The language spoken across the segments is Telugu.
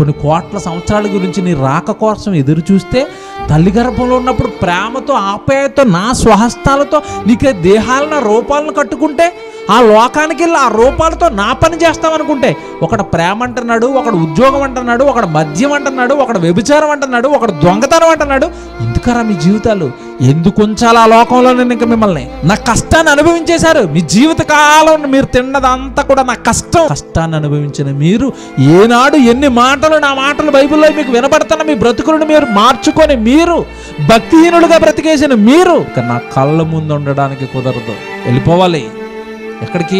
కొన్ని కోట్ల సంవత్సరాల గురించి నీ రాక కోసం ఎదురు చూస్తే తల్లి గర్భంలో ఉన్నప్పుడు ప్రేమతో ఆప్యాయతో నా స్వహస్తాలతో నీకే దేహాలను రూపాలను కట్టుకుంటే ఆ లోకానికి వెళ్ళి ఆ రూపాలతో నా పని చేస్తామనుకుంటే ఒకడు ప్రేమ అంటున్నాడు ఒకడు ఉద్యోగం అంటున్నాడు ఒకడు మద్యం అంటున్నాడు ఒకడు వ్యభిచారం అంటున్నాడు ఒకడు దొంగతనం అంటున్నాడు ఎందుకరా మీ జీవితాలు ఎందుకు ఉంచాలి ఆ లోకంలో నేను ఇంకా మిమ్మల్ని నా కష్టాన్ని అనుభవించేశారు మీ జీవిత కాలం మీరు తిన్నదంతా కూడా నా కష్టం కష్టాన్ని అనుభవించిన మీరు ఏనాడు ఎన్ని మాటలు నా మాటలు బైబిల్లో మీకు వినబడుతున్న మీ బ్రతుకులను మీరు మార్చుకొని మీరు భక్తిహీనులుగా బ్రతికేసిన మీరు ఇక నా కళ్ళ ముందు ఉండడానికి కుదరదు వెళ్ళిపోవాలి ఎక్కడికి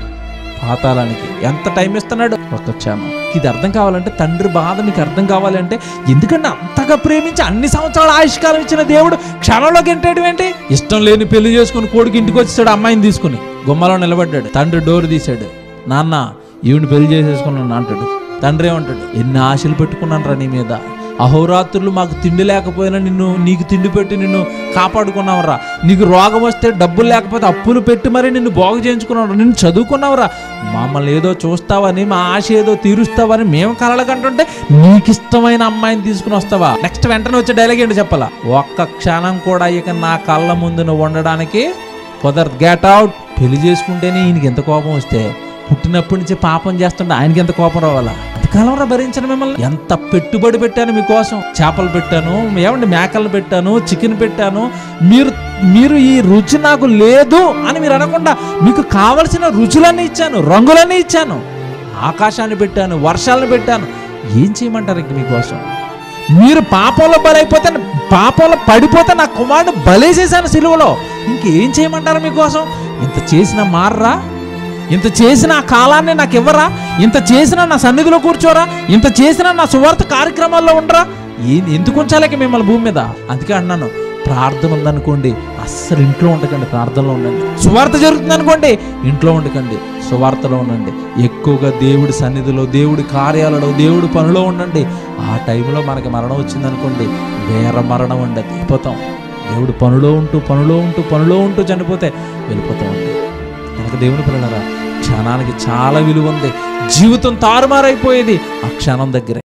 పాతాళానికి ఎంత టైం ఇస్తున్నాడు ఒక క్షణం ఇది అర్థం కావాలంటే తండ్రి బాధ మీకు అర్థం కావాలంటే ఎందుకంటే అంతగా ప్రేమించి అన్ని సంవత్సరాల ఆయుష్కాలం ఇచ్చిన దేవుడు క్షణంలో గెంటేయడం ఏంటి ఇష్టం లేని పెళ్లి చేసుకుని కొడుకు ఇంటికి వచ్చేసాడు అమ్మాయిని తీసుకుని గుమ్మలో నిలబడ్డాడు తండ్రి డోర్ తీశాడు నాన్న ఈవిని పెళ్లి చేసేసుకున్నాను అంటాడు తండ్రి ఏమంటాడు ఎన్ని ఆశలు పెట్టుకున్నాను రా నీ మీద అహోరాత్రులు మాకు తిండి లేకపోయినా నిన్ను నీకు తిండి పెట్టి నిన్ను కాపాడుకున్నావురా నీకు రోగం వస్తే డబ్బులు లేకపోతే అప్పులు పెట్టి మరి నిన్ను బాగు చేయించుకున్నావు నిన్ను చదువుకున్నావురా మమ్మల్ని ఏదో చూస్తావని మా ఆశ ఏదో తీరుస్తావని మేము కలలకంటుంటే నీకు ఇష్టమైన అమ్మాయిని తీసుకుని వస్తావా నెక్స్ట్ వెంటనే వచ్చే డైలాగ్ ఏంటి చెప్పాలా ఒక్క క్షణం కూడా ఇక నా కళ్ళ ముందు నువ్వు ఉండడానికి కుదరదు గెట్ అవుట్ పెళ్లి చేసుకుంటేనే ఈయనకి ఎంత కోపం వస్తే పుట్టినప్పటి నుంచి పాపం చేస్తుంటే ఆయనకి ఎంత కోపం రావాలా ఎంతకాలం రా భరించను మిమ్మల్ని ఎంత పెట్టుబడి పెట్టాను మీకోసం చేపలు పెట్టాను ఏమండి మేకలు పెట్టాను చికెన్ పెట్టాను మీరు మీరు ఈ రుచి నాకు లేదు అని మీరు అనకుండా మీకు కావలసిన రుచులన్నీ ఇచ్చాను రంగులన్నీ ఇచ్చాను ఆకాశాన్ని పెట్టాను వర్షాలను పెట్టాను ఏం చేయమంటారు ఇంక మీకోసం మీరు పాపంలో బలైపోతే పాపంలో పడిపోతే నా కుమారుడు బలేసేసాను సిలువలో ఇంకేం చేయమంటారు మీకోసం ఇంత చేసిన మారరా ఇంత చేసిన ఆ కాలాన్ని నాకు ఇవ్వరా ఇంత చేసిన నా సన్నిధిలో కూర్చోరా ఇంత చేసిన నా సువార్త కార్యక్రమాల్లో ఉండరా ఏ ఎందుకు ఉంచాలేక మిమ్మల్ని భూమి మీద అందుకే అన్నాను ప్రార్థన ఉందనుకోండి అస్సలు ఇంట్లో ఉండకండి ప్రార్థనలో ఉండండి సువార్త జరుగుతుంది అనుకోండి ఇంట్లో ఉండకండి సువార్తలో ఉండండి ఎక్కువగా దేవుడి సన్నిధిలో దేవుడి కార్యాలలో దేవుడి పనిలో ఉండండి ఆ టైంలో మనకి మరణం వచ్చిందనుకోండి వేర మరణం అండి అది వెళ్ళిపోతాం దేవుడు పనిలో ఉంటూ పనిలో ఉంటూ పనిలో ఉంటూ చనిపోతే వెళ్ళిపోతామండి కనుక దేవుని పిల్లలరా క్షణానికి చాలా విలువ ఉంది జీవితం తారుమారైపోయేది ఆ క్షణం దగ్గరే